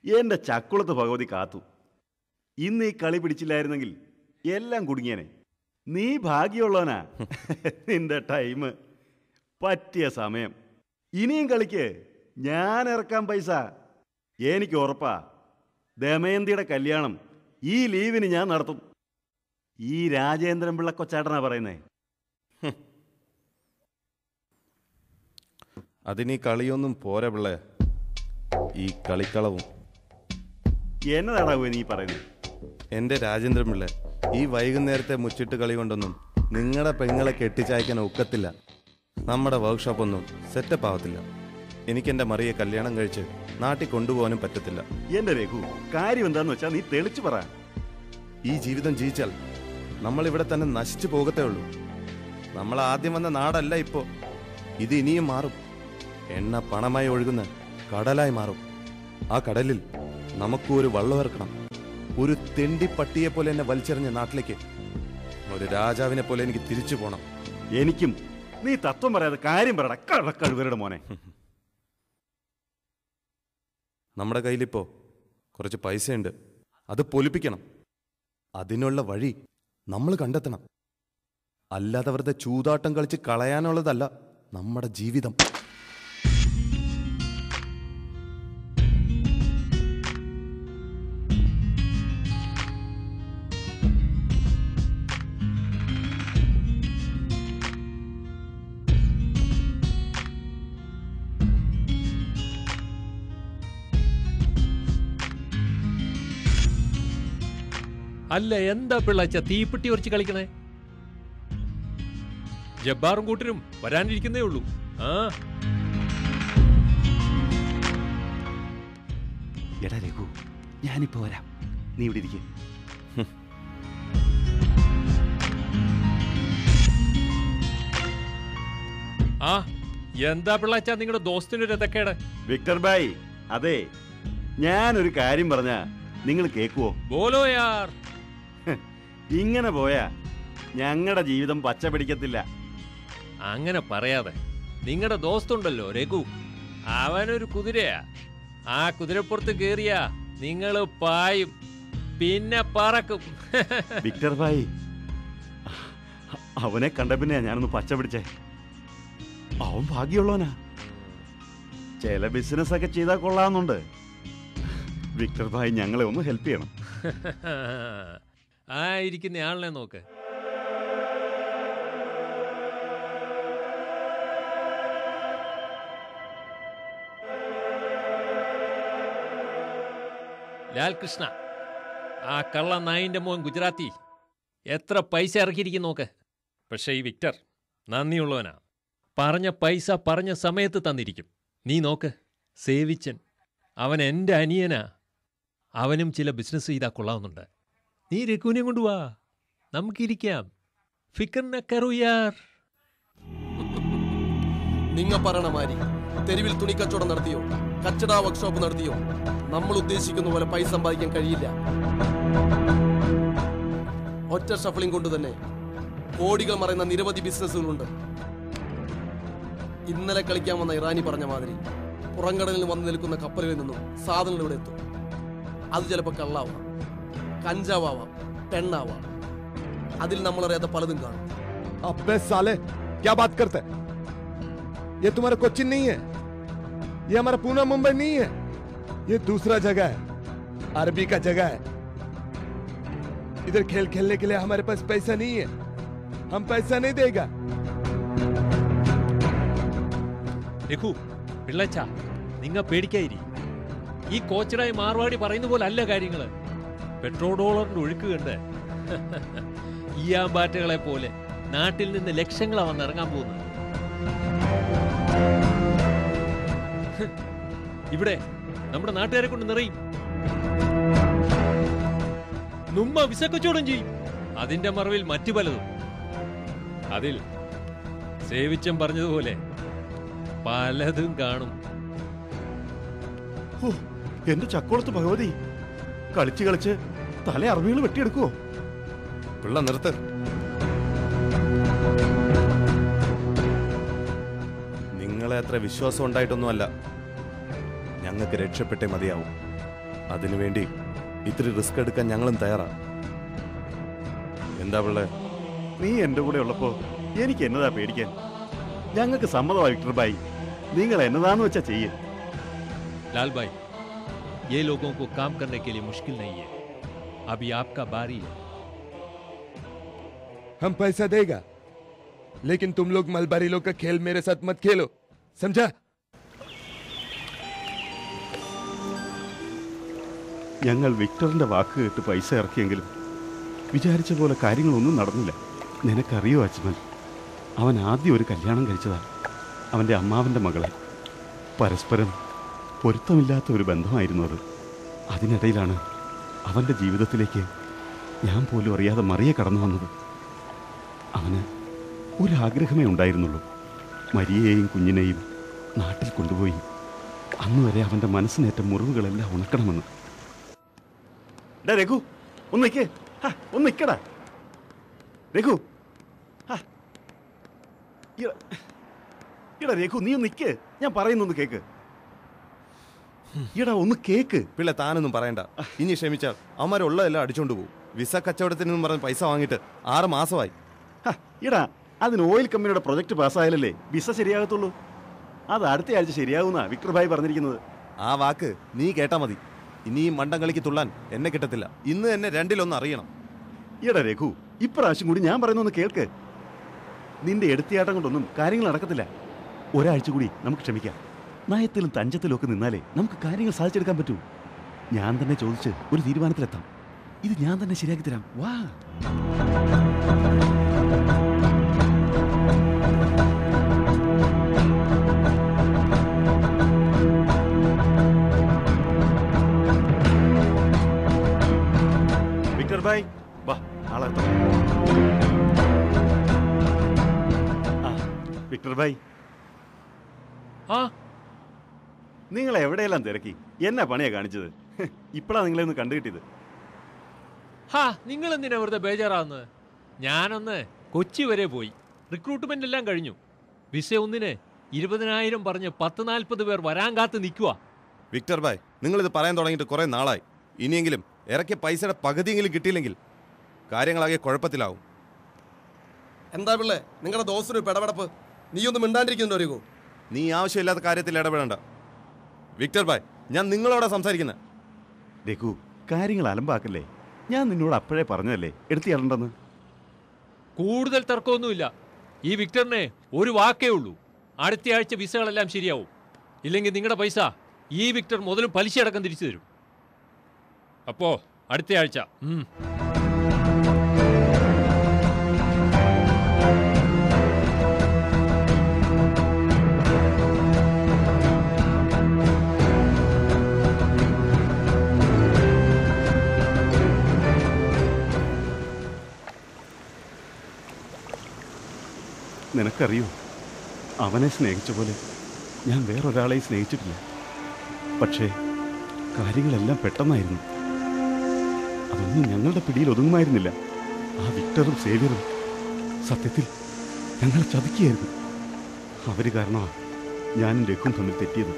എന്റെ ചക്കുളത്ത് ഭഗവതി കാത്തു ഇന്ന് ഈ കളി പിടിച്ചില്ലായിരുന്നെങ്കിൽ എല്ലാം കുടുങ്ങിയനെ നീ ഭാഗ്യമുള്ളവനാ നിന്റെ ടൈം പറ്റിയ സമയം ഇനിയും കളിക്ക് ഞാൻ ഇറക്കാം പൈസ എനിക്ക് ഉറപ്പാ ദമയന്തിയുടെ കല്യാണം ഈ ലീവിന് ഞാൻ നടത്തും ഈ രാജേന്ദ്രൻ പിള്ള കൊച്ചാട്ടനാ പറയുന്നേ അതിനീ കളിയൊന്നും പോരാ പിള്ളേ ഈ കളിക്കളവും എന്നതാടാ നീ പറയുന്നത് എൻ്റെ രാജേന്ദ്രൻ പിള്ള ഈ വൈകുന്നേരത്തെ മുച്ചിട്ട് കളി കൊണ്ടൊന്നും നിങ്ങളുടെ പെങ്ങളെ കെട്ടിച്ചയക്കാൻ ഒക്കത്തില്ല നമ്മുടെ വർക്ക്ഷോപ്പൊന്നും സെറ്റപ്പ് ആവത്തില്ല എനിക്കെൻ്റെ മറിയെ കല്യാണം കഴിച്ച് നാട്ടിൽ കൊണ്ടുപോകാനും പറ്റത്തില്ല എന്റെ രഘു കാര്യം എന്താന്ന് വെച്ചാ നീ തെളിച്ചു പറ ഈ ജീവിതം ജീവിച്ചാൽ നമ്മൾ ഇവിടെ തന്നെ നശിച്ചു പോകത്തേ ഉള്ളൂ നമ്മൾ ആദ്യം വന്ന നാടല്ല ഇപ്പോ ഇത് ഇനിയും മാറും എണ്ണ പണമായി ഒഴുകുന്ന കടലായി മാറും ആ കടലിൽ നമുക്കും ഒരു വള്ളമിറക്കണം ഒരു തെണ്ടി പട്ടിയെ പോലെ എന്നെ വലിച്ചെറിഞ്ഞ നാട്ടിലേക്ക് ഒരു രാജാവിനെ പോലെ എനിക്ക് തിരിച്ചു പോണം എനിക്കും നീ തത്വം പറയാതെ കാര്യം പറയട കഴവരുടെ മോനെ നമ്മുടെ കയ്യിലിപ്പോ കുറച്ച് പൈസയുണ്ട് അത് പൊലിപ്പിക്കണം അതിനുള്ള വഴി നമ്മൾ കണ്ടെത്തണം അല്ലാതെ വെറുതെ ചൂതാട്ടം കളിച്ച് കളയാനുള്ളതല്ല നമ്മുടെ ജീവിതം അല്ല എന്താ പിള്ളച്ച തീപ്പെട്ടി ഉറച്ച് കളിക്കണേ ജബ്ബാറും കൂട്ടരും വരാനിരിക്കുന്നേ ഉള്ളൂ ആ എടാ രഘു ഞാനിപ്പോ വരാം നീ ഇവിടെ ഇരിക്കേ ആ എന്താ പിള്ളച്ച നിങ്ങളുടെ ദോസ്തിനൊരു ഇതൊക്കെയാണ് വിക്ടർ ബായ് അതെ ഞാനൊരു കാര്യം പറഞ്ഞ നിങ്ങൾ കേക്കുവോ ബോലോ യാർ ഇങ്ങനെ പോയാ ഞങ്ങളുടെ ജീവിതം പച്ച പിടിക്കത്തില്ല അങ്ങനെ പറയാതെ നിങ്ങളുടെ ദോസ്തുണ്ടല്ലോ രഘു അവനൊരു കുതിരയാ ആ കുതിരപ്പുറത്ത് കേറിയാ നിങ്ങള് പായും പിന്നെ പറക്കും വിക്ടർ ഭായി അവനെ കണ്ട പിന്നെ ഞാനൊന്ന് പച്ച പിടിച്ചേ അവൻ ഭാഗ്യമുള്ളവനാ ചില ബിസിനസ് ഒക്കെ ചെയ്താൽ കൊള്ളാമെന്നുണ്ട് വിക്ടർ ഭായി ഞങ്ങളെ ഒന്ന് ഹെൽപ്പ് ചെയ്യണം ആ ഇരിക്കുന്ന ആളിനെ നോക്ക് ലാൽകൃഷ്ണ ആ കള്ള നായിന്റെ മോൻ ഗുജറാത്തി എത്ര പൈസ ഇറക്കിയിരിക്കും നോക്ക് പക്ഷേ ഈ വിക്ടർ നന്ദിയുള്ളവനാ പറഞ്ഞ പൈസ പറഞ്ഞ സമയത്ത് തന്നിരിക്കും നീ നോക്ക് സേവിച്ചൻ അവൻ എൻ്റെ അനിയനാ അവനും ചില ബിസിനസ് ചെയ്താൽ കൊള്ളാവുന്നുണ്ട് നീ രഘുവിനെ കൊണ്ടുവാ നമുക്കിരിക്കാം ഫിക്കറിനെ കറുയാർ നിങ്ങ പറയണ മാതിരി തെരുവിൽ തുണിക്കച്ചവടം നടത്തിയോ കച്ചട വർക്ക്ഷോപ്പ് നടത്തിയോ നമ്മൾ ഉദ്ദേശിക്കുന്ന പോലെ പൈസ സമ്പാദിക്കാൻ കഴിയില്ല ഒറ്റ ഷഫിളിംഗ് കൊണ്ട് തന്നെ കോടികൾ മറയുന്ന നിരവധി ബിസിനസ്സുകളുണ്ട് ഇന്നലെ കളിക്കാൻ വന്ന ഇറാനി പറഞ്ഞ മാതിരി പുറംകടലിൽ വന്നു നിൽക്കുന്ന കപ്പലുകളിൽ നിന്നും സാധനങ്ങൾ ഇവിടെ എത്തും അത് ചിലപ്പോൾ കള്ളാവാം കഞ്ചാവാം പെണ്ണാവാം അതിൽ നമ്മളറിയാത്ത പലതും കാണും अबे साले क्या बात करते हैं? ये तुम्हारा कोचिन नहीं है ये हमारा पूना मुंबई नहीं है ये दूसरा जगह है अरबी का जगह है इधर खेल खेलने के लिए हमारे पास पैसा नहीं है हम पैसा नहीं देगा രഘു പിള്ളച്ച നിങ്ങ പേടിക്കായിരി ഈ കോച്ചറായി മാർവാടി പറയുന്ന പോലെ അല്ല കാര്യങ്ങള് പെട്രോൾ ഡോളറിന്റെ ഒഴുക്ക് കണ്ട് ഈ ആമ്പാറ്റകളെ പോലെ നാട്ടിൽ നിന്ന് ലക്ഷങ്ങളാ വന്ന് ഇറങ്ങാൻ പോകുന്നത് ഹ്, ഇവിടെ നമ്മുടെ നാട്ടുകാരെ കൊണ്ട് നിറയും നുമ്മ വിസക്കച്ചവടം ചെയ്യും അതിന്റെ മറവിൽ മറ്റു പലതും അതിൽ സേവിച്ചൻ പറഞ്ഞതുപോലെ പലതും കാണും ഓ എന്റെ ചക്കോളത്ത് ഭഗവതി കളിച്ച് കളിച്ച് തല അറബികൾ വെട്ടിയെടുക്കുവോ പിള്ള നിർത്ത് നിങ്ങളെ അത്ര വിശ്വാസം ഉണ്ടായിട്ടൊന്നുമല്ല ഞങ്ങൾക്ക് രക്ഷപ്പെട്ടേ മതിയാവും അതിനുവേണ്ടി ഇത്തിരി റിസ്ക് എടുക്കാൻ ഞങ്ങളും തയ്യാറാണ് എന്താ പിള്ളേ നീ എന്റെ കൂടെ ഉള്ളപ്പോ എനിക്ക് എന്നതാ പേടിക്കാൻ ഞങ്ങൾക്ക് സമ്മതമായി വിക്ടർ ഭായി നിങ്ങൾ എന്നതാന്ന് വെച്ചാ ചെയ്യേ लाल भाई ये लोगों को काम करने के लिए मुश्किल नहीं है अभी आपका बारी है हम पैसा देगा लेकिन तुम लोग मलबारी लोग का खेल मेरे साथ मत खेलो समझा ഞങ്ങൾ വിക്ടറിന്റെ വാക്ക് കേട്ട് പൈസ ഇറക്കിയെങ്കിലും വിചാരിച്ച പോലെ കാര്യങ്ങളൊന്നും നടന്നില്ല നിനക്കറിയോ അജ്മൽ അവൻ ആദ്യം ഒരു കല്യാണം കഴിച്ചതാ അവൻ്റെ അമ്മാവൻ്റെ മകളെ പരസ്പരം പൊരുത്തമില്ലാത്ത ഒരു ബന്ധമായിരുന്നു അത് അതിനിടയിലാണ് അവൻ്റെ ജീവിതത്തിലേക്ക് ഞാൻ പോലും അറിയാതെ മറിയെ കടന്നു വന്നത് അവന് ഒരാഗ്രഹമേ ഉണ്ടായിരുന്നുള്ളൂ മരിയയെയും കുഞ്ഞിനെയും നാട്ടിൽ കൊണ്ടുപോയി അന്ന് വരെ അവൻ്റെ മനസ്സിനേറ്റ മുറിവുകളെല്ലാം ഉണക്കണമെന്ന് ഡാ രഘു ഒന്ന് നിൽക്കേ ഒന്ന് നിൽക്കടാ രഘു ഹാ. ഇട- ഇടാ രഘു നീ ഒന്ന് നിൽക്ക് ഞാൻ പറയുന്നൊന്ന് കേക്ക് ഇടാ ഒന്ന് കേക്ക് പിള്ളേ താനൊന്നും പറയണ്ട ഇനി ക്ഷമിച്ചാൽ അവന്മാരുള്ളതെല്ലാം അടിച്ചോണ്ട് പോകും വിസ കച്ചവടത്തിനെന്നും പറഞ്ഞ് പൈസ വാങ്ങിയിട്ട് ആറ് മാസമായി ഹാ, ഇടാ അതിന് ഓയിൽ കമ്പനിയുടെ പ്രൊജക്ട് പാസ്സായാലല്ലേ വിസ ശരിയാകത്തുള്ളൂ അത് അടുത്ത ആഴ്ച ശരിയാകുന്ന വിക്ടർ ഭായി പറഞ്ഞിരിക്കുന്നത് ആ വാക്ക് നീ കേട്ടാ മതി ഇനി ഈ മണ്ടം കളിക്ക് തുള്ളാൻ എന്നെ കിട്ടത്തില്ല ഇന്ന് എന്നെ രണ്ടിലൊന്ന് അറിയണം ഇടാ രഘു ഇപ്രാവശ്യം കൂടി ഞാൻ പറയുന്നൊന്ന് കേൾക്ക് നിന്റെ എടുത്തിയാട്ടം കൊണ്ടൊന്നും കാര്യങ്ങൾ നടക്കത്തില്ല ഒരാഴ്ച കൂടി നമുക്ക് ക്ഷമിക്കാം നയത്തിലും തഞ്ചത്തിലും ഒക്കെ നിന്നാലേ നമുക്ക് കാര്യങ്ങൾ സാധിച്ചെടുക്കാൻ പറ്റൂ ഞാൻ തന്നെ ചോദിച്ച് ഒരു തീരുമാനത്തിലെത്താം ഇത് ഞാൻ തന്നെ ശരിയാക്കി തരാം വാ വിക്ടർ ഭായ് വാ ആളെത്താം ആ വിക്ടർ ഭായ് ആ നിങ്ങൾ എവിടെയെല്ലാം തിരക്കി എന്നാ പണിയാ കാണിച്ചത് ഇപ്പോഴാ നിങ്ങളെ ഒന്ന് കണ്ടുകിട്ടിയത് ഹാ നിങ്ങൾ എന്തിനാ വെറുതെ ബേജാറാവുന്നത് ഞാനൊന്ന് കൊച്ചി വരെ പോയി റിക്രൂട്ട്മെന്റ് എല്ലാം കഴിഞ്ഞു വിസ ഒന്നിന് ഇരുപതിനായിരം പറഞ്ഞ് പത്ത് നാൽപ്പത് പേർ വരാൻ കാത്ത് നിൽക്കുക വിക്ടർ ഭായ് നിങ്ങളിത് പറയാൻ തുടങ്ങിയിട്ട് കുറെ നാളായി ഇനിയെങ്കിലും ഇറക്കിയ പൈസയുടെ പകുതിയെങ്കിലും കിട്ടിയില്ലെങ്കിൽ കാര്യങ്ങളാകെ കുഴപ്പത്തിലാവും എന്താ പിള്ളേ നിങ്ങളുടെ ദോസ്തിന് പെടപെടപ്പ് നീ ഒന്നും മിണ്ടാണ്ടിരിക്കുന്നുണ്ടോ രഘു നീ ആവശ്യമില്ലാത്ത കാര്യത്തിൽ ഇടപെടണ്ട വിക്ടർ ഭായ് ഞാൻ നിങ്ങളോടാ സംസാരിക്കുന്നത് രഘു കാര്യങ്ങൾ അലമ്പാക്കല്ലേ ഞാൻ നിന്നോട് അപ്പോഴേ പറഞ്ഞതല്ലേ എടുത്തിയാളുണ്ടെന്ന് കൂടുതൽ തർക്കമൊന്നുമില്ല ഈ വിക്ടറിനെ ഒരു വാക്കേ ഉള്ളൂ അടുത്ത ആഴ്ച വിസകളെല്ലാം ശരിയാവും ഇല്ലെങ്കിൽ നിങ്ങളുടെ പൈസ ഈ വിക്ടർ മുതലും പലിശ അടക്കം തിരിച്ചു തരും അപ്പോ അടുത്ത ആഴ്ച ഉം. നിനക്കറിയോ അവനെ സ്നേഹിച്ച പോലെ ഞാൻ വേറൊരാളെയും സ്നേഹിച്ചിട്ടില്ല പക്ഷേ കാര്യങ്ങളെല്ലാം പെട്ടെന്നായിരുന്നു അതൊന്നും ഞങ്ങളുടെ പിടിയിൽ ഒതുങ്ങുമായിരുന്നില്ല ആ വിക്ടറും സേവിയറും സത്യത്തിൽ ഞങ്ങളെ ചതിക്കുകയായിരുന്നു അവര് കാരണമാണ് ഞാനും രഘുവും തമ്മിൽ തെറ്റിയത്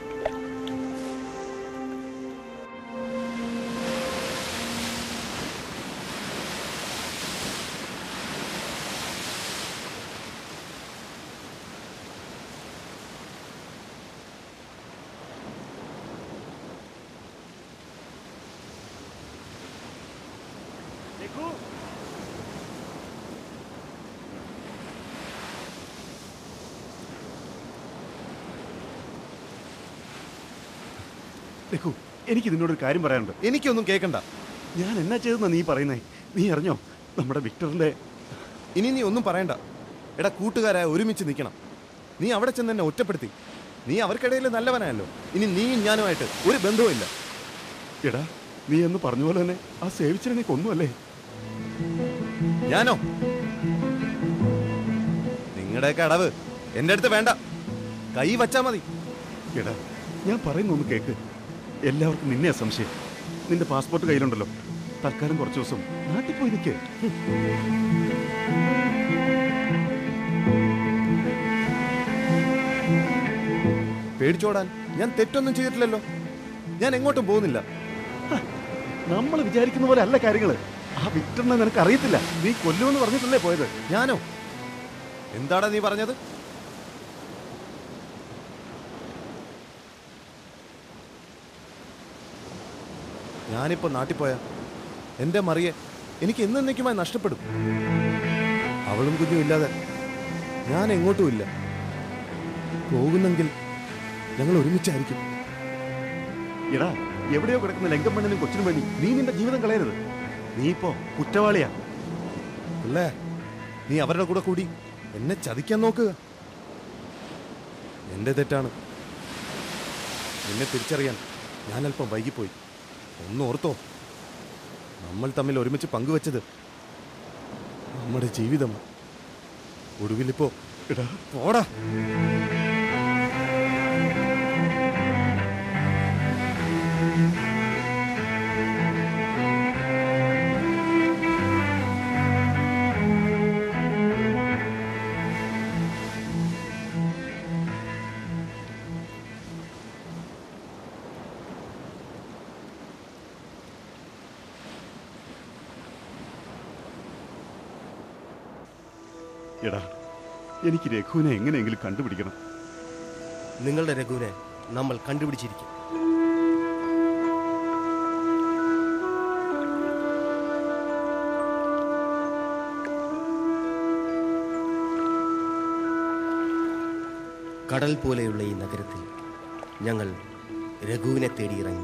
രഘു എനിക്ക് നിന്നോടൊരു കാര്യം പറയാനുണ്ട് എനിക്കൊന്നും കേൾക്കണ്ട ഞാൻ എന്നാ ചെയ്തെന്നാ നീ പറയുന്നേ നീ അറിഞ്ഞോ നമ്മുടെ വിക്ടറിന്റെ ഇനി നീ ഒന്നും പറയണ്ട എടാ കൂട്ടുകാരായ ഒരുമിച്ച് നിൽക്കണം നീ അവിടെ ചെന്ന് എന്നെ ഒറ്റപ്പെടുത്തി നീ അവർക്കിടയിൽ നല്ലവനായല്ലോ ഇനി നീയും ഞാനുമായിട്ട് ഒരു ബന്ധവുമില്ല എടാ നീ എന്ന് പറഞ്ഞ പോലെ തന്നെ ആ സേവിച്ചിനെ കൊന്നുമല്ലേ ഞാനോ നിങ്ങളുടെയൊക്കെ അടവ് എൻ്റെ അടുത്ത് വേണ്ട കൈ വച്ചാ മതി എടാ ഞാൻ പറയുന്ന ഒന്ന് കേക്ക് എല്ലാവർക്കും നിന്നെ സംശയം നിന്റെ പാസ്പോർട്ട് കയ്യിലുണ്ടല്ലോ തൽക്കാലം കുറച്ച് ദിവസം നാട്ടിൽ പോയി നിൽക്കേ പേടിച്ചോടാൻ ഞാൻ തെറ്റൊന്നും ചെയ്തിട്ടില്ലല്ലോ ഞാൻ എങ്ങോട്ടും പോകുന്നില്ല നമ്മൾ വിചാരിക്കുന്ന പോലെ അല്ല കാര്യങ്ങള് ആ വിക്ടറിനെ നിനക്ക് അറിയത്തില്ല നീ കൊല്ലുമെന്ന് പറഞ്ഞിട്ടല്ലേ പോയത് ഞാനോ എന്താടാ നീ പറഞ്ഞത് ഞാനിപ്പോ നാട്ടിൽ പോയാ എന്റെ മറിയെ എനിക്ക് എന്നേക്കുമായി നഷ്ടപ്പെടും അവളും കുഞ്ഞും ഇല്ലാതെ ഞാൻ എങ്ങോട്ടും ഇല്ല പോകുന്നെങ്കിൽ ഞങ്ങൾ ഒരുമിച്ചായിരിക്കും എടാ എവിടെയോ കിടക്കുന്ന ലങ്കം പെണ്ണിനും കൊച്ചിനും വേണ്ടി നീ നിന്റെ ജീവിതം കളയരുത് നീ ഇപ്പോ കുറ്റവാളിയാ അല്ലേ നീ അവരുടെ കൂടെ കൂടി എന്നെ ചതിക്കാൻ നോക്കുക എന്റെ തെറ്റാണ് നിന്നെ തിരിച്ചറിയാൻ ഞാൻ അല്പം വൈകിപ്പോയി ഒന്ന് ഓർത്തോ നമ്മൾ തമ്മിൽ ഒരുമിച്ച് പങ്കുവച്ചത് നമ്മുടെ ജീവിതം ഒടുവിലിപ്പോ എടാ പോടാ എടാ എനിക്ക് രഘുവിനെ എങ്ങനെയെങ്കിലും കണ്ടുപിടിക്കണം നിങ്ങളുടെ രഘുവിനെ നമ്മൾ കണ്ടുപിടിച്ചിരിക്കും കടൽ പോലെയുള്ള ഈ നഗരത്തിൽ ഞങ്ങൾ രഘുവിനെ തേടിയിറങ്ങി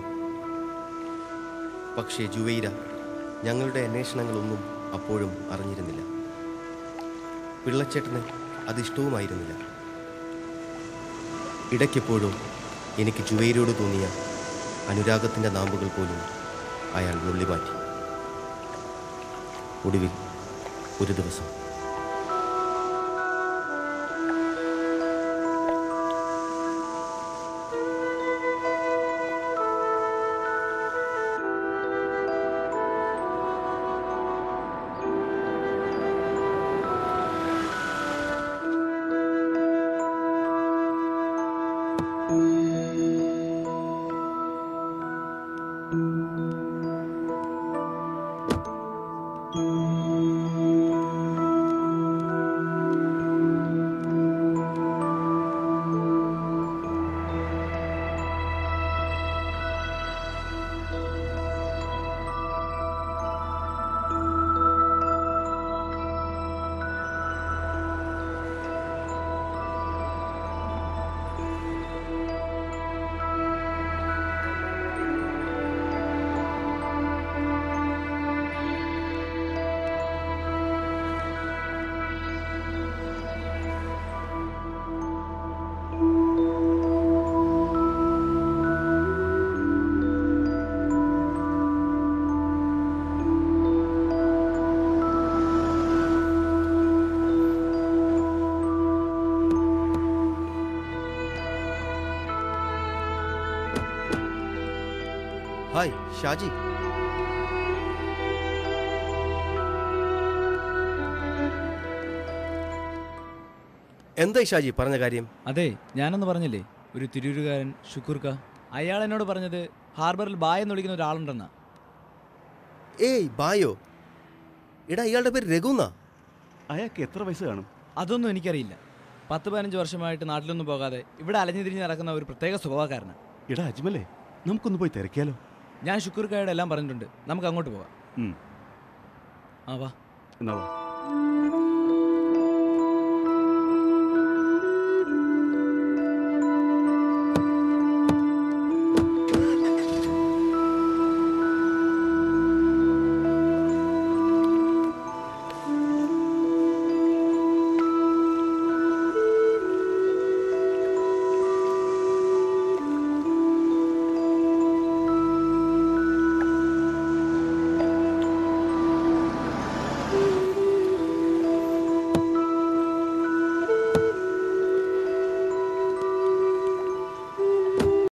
പക്ഷേ ജുവൈര ഞങ്ങളുടെ അന്വേഷണങ്ങളൊന്നും അപ്പോഴും അറിഞ്ഞിരുന്നില്ല പിള്ളച്ചേട്ടന് അതിഷ്ടവുമായിരുന്നില്ല ഇടയ്ക്കെപ്പോഴും എനിക്ക് ജുവൈരോട് തോന്നിയ അനുരാഗത്തിൻ്റെ നാമ്പുകൾ പോലും അയാൾ നുള്ളിമാറ്റി ഒടുവിൽ ഒരു ദിവസം ഹായ് ഷാജി എന്തായി ഷാജി പറഞ്ഞ കാര്യം അതെ ഞാനൊന്ന് പറഞ്ഞില്ലേ ഒരു തിരൂരുകാരൻ ഷുക്കൂർക്ക അയാൾ എന്നോട് പറഞ്ഞത് ഹാർബറിൽ ബായ് എന്ന് വിളിക്കുന്ന ഒരാളുണ്ടെന്നാ ഏയ് ബായോ എടാ ഇയാളുടെ പേര് രഘുന്നാ അയാൾക്ക് എത്ര വയസ്സ് കാണും അതൊന്നും എനിക്കറിയില്ല പത്ത് പതിനഞ്ച് വർഷമായിട്ട് നാട്ടിലൊന്നും പോകാതെ ഇവിടെ അലഞ്ഞു തിരിഞ്ഞ് നടക്കുന്ന ഒരു പ്രത്യേക സ്വഭാവക്കാരനാണ് എടാ അജ്മലേ നമുക്കൊന്ന് പോയി തിരക്കിയാലോ ഞാൻ ഷുക്കൂർക്കായോട് എല്ലാം പറഞ്ഞിട്ടുണ്ട് നമുക്ക് അങ്ങോട്ട് പോകാം ഉം, ആ വാ എന്നാ വാ